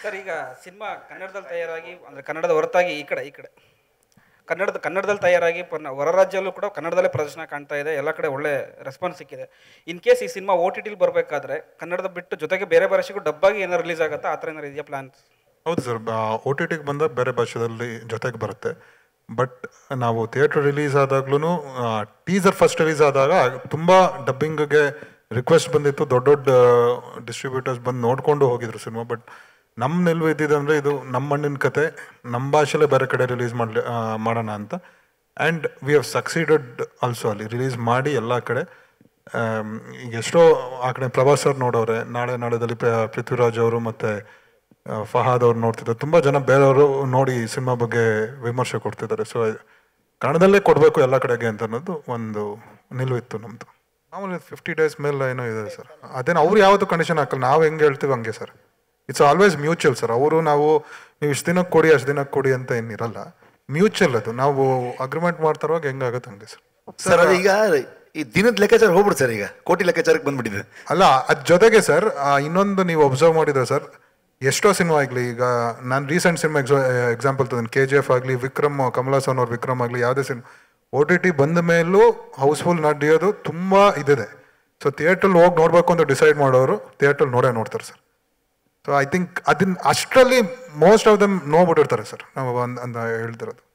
sir ಈಗ cinema ಕನ್ನಡದಲ್ಲಿ ತಯಾರಾಗಿ ಅಂದರೆ ಕನ್ನಡದ ಹೊರತಾಗಿ ಈ ಕಡೆ ಈ ಕಡೆ ಕನ್ನಡದ ಕನ್ನಡದಲ್ಲಿ ತಯಾರಾಗಿ ಪುನಃ ಹೊರ ರಾಜ್ಯಲ್ಲೂ ಕೂಡ ಕನ್ನಡದಲ್ಲೇ ಪ್ರದರ್ಶನ ಕಾಣ್ತಾ ಇದೆ ಎಲ್ಲ ಕಡೆ ಒಳ್ಳೆ ರೆಸ್ಪಾನ್ಸ್ ಸಿಕ್ಕಿದೆ ಇನ್ ಕೇಸ್ ಈ ಸಿನಿಮಾ ಓ ಟಿ ಟಿಲಿ ಬರಬೇಕಾದ್ರೆ ಕನ್ನಡದ ಬಿಟ್ಟು ಜೊತೆಗೆ ಬೇರೆ ಭಾಷೆಗೂ ಡಬ್ಬಾಗಿ ಏನಾರು ರಿಲೀಸ್ ಆಗುತ್ತಾ ಆ ಥರ ಏನಾರು ಇದೆಯಾ ಪ್ಲಾನ್ ಹೌದು ಸರ್ ಓ ಟಿ ಟಿಗೆ ಬಂದಾಗ ಬೇರೆ ಭಾಷೆದಲ್ಲಿ ಜೊತೆಗೆ ಬರುತ್ತೆ ಬಟ್ ನಾವು ಥಿಯೇಟ್ರ್ ರಿಲೀಸ್ ಆದಾಗ್ಲೂ ಟೀಸರ್ ಫಸ್ಟ್ ರಿಲೀಸ್ ಆದಾಗ ತುಂಬ ಡಬ್ಬಿಂಗ್ಗೆ ರಿಕ್ವೆಸ್ಟ್ ಬಂದಿತ್ತು ದೊಡ್ಡ ದೊಡ್ಡ ಡಿಸ್ಟ್ರಿಬ್ಯೂಟರ್ಸ್ ಬಂದು ನೋಡ್ಕೊಂಡು ಹೋಗಿದ್ರು ಸಿನಿಮಾ ಬಟ್ ನಮ್ಮ ನಿಲುವು ಇದ್ದಿದ್ದಂದ್ರೆ ಇದು ನಮ್ಮ ಮಣ್ಣಿನ ಕತೆ ನಮ್ಮ ಭಾಷೆಲೇ ಬೇರೆ ಕಡೆ ರಿಲೀಸ್ ಮಾಡಲಿ ಮಾಡೋಣ ಅಂತ and we have succeeded also ಅಲ್ಲಿ ರಿಲೀಸ್ ಮಾಡಿ ಎಲ್ಲ ಕಡೆ ಆಮ್, ಈಗ ಎಷ್ಟೋ ಆ ಕಡೆ ಪ್ರಭಾಸ್ ಅವ್ರು ನೋಡೋರೆ ನಾಳೆ ನಾಳೆದಲ್ಲಿ ಪ್ರ- ಪೃಥ್ವಿರಾಜ್ ಅವರು ಮತ್ತು ಫಹಾದ್ ಅವ್ರು ನೋಡ್ತಿದ್ದಾರೆ ತುಂಬ ಜನ ಬೇರೆಯವರು ನೋಡಿ ಸಿನಿಮಾ ಬಗ್ಗೆ ವಿಮರ್ಶೆ ಕೊಡ್ತಿದ್ದಾರೆ ಸೊ ಕನ್ನಡದಲ್ಲೇ ಕೊಡಬೇಕು ಎಲ್ಲ ಕಡೆಗೆ ಅಂತ ಅನ್ನೋದು ಒಂದು ನಿಲುವಿತ್ತು ನಮ್ಮದು ಮಾಮೂಲಿ ಫಿಫ್ಟಿ ಡೇಸ್ ಮೇಲೆ ಏನೋ ಇದೆ ಸರ್ ಅದೇನು ಅವ್ರು ಯಾವತ್ತೂ ಕಂಡೀಷನ್ ಹಾಕಲ್ಲ ನಾವು ಹೆಂಗೆ ಹೇಳ್ತೀವಿ ಹಂಗೆ sir it's always mutual sir ಅವರು ನಾವು ನೀವು ಇಷ್ಟು ದಿನಕ್ಕೆ ಕೊಡಿ ಅಷ್ಟು ದಿನಕ್ಕೆ ಕೊಡಿ ಅಂತ ಏನಿರಲ್ಲ ಮ್ಯೂಚುವಲ್ ಅದು ನಾವು ಅಗ್ರಿಮೆಂಟ್ ಮಾಡ್ತಾರುವಾಗ ಹೆಂಗಾಗುತ್ತೆ ಹಂಗೆ ಸರ್ ಸರ್ ಅದು ಈಗ ಈ ದಿನದ ಲೆಕ್ಕಾಚಾರ ಹೋಗ್ಬಿಡು ಸರ್ ಈಗ ಕೋಟಿ ಲೆಕ್ಕಾಚಾರಕ್ಕೆ ಬಂದ್ಬಿಟ್ಟಿದೆ ಅಲ್ಲ ಅದ್ ಜೊತೆಗೆ ಸರ್ ಇನ್ನೊಂದು ನೀವು ಅಬ್ಸರ್ವ್ ಮಾಡಿದ್ರೆ ಸರ್ ಎಷ್ಟೋ ಸಿನಿಮಾ ಆಗಲಿ ಈಗ ನಾನು ರೀಸೆಂಟ್ ಸಿನಿಮಾ ಎಕ್ಸಾಂಪಲ್ ತಗೊಂಡು ಕೆ ಜಿ ಎಫ್ ಆಗಲಿ ವಿಕ್ರಮ್ ಕಮಲಾಸನ್ ಅವ್ರ ವಿಕ್ರಮ್ ಆಗಲಿ ಯಾವುದೇ ಸಿನಿಮಾ ಓ ಟಿ ಟಿ ಬಂದ ಮೇಲೂ ಹೌಸ್ಫುಲ್ ನಡೆಯೋದು ತುಂಬ ಇದಿದೆ ಸೊ ಥಿಯೇಟ್ರಲ್ಲಿ ಹೋಗಿ ನೋಡಬೇಕು ಅಂತ ಡಿಸೈಡ್ ಮಾಡೋರು ಥಿಯೇಟ್ರಲ್ಲಿ ನೋಡೇ ನೋಡ್ತಾರೆ ಸರ್ ಸೊ ಐ ಥಿಂಕ್ ಅದನ್ನ ಅಷ್ಟರಲ್ಲಿ ಮೋಸ್ಟ್ ಆಫ್ ದಮ್ ನೋಡ್ಬಿಟ್ಟಿರ್ತಾರೆ ಸರ್ ನಾವು ಒಂದು ಅಂತ ಹೇಳ್ತಿರೋದು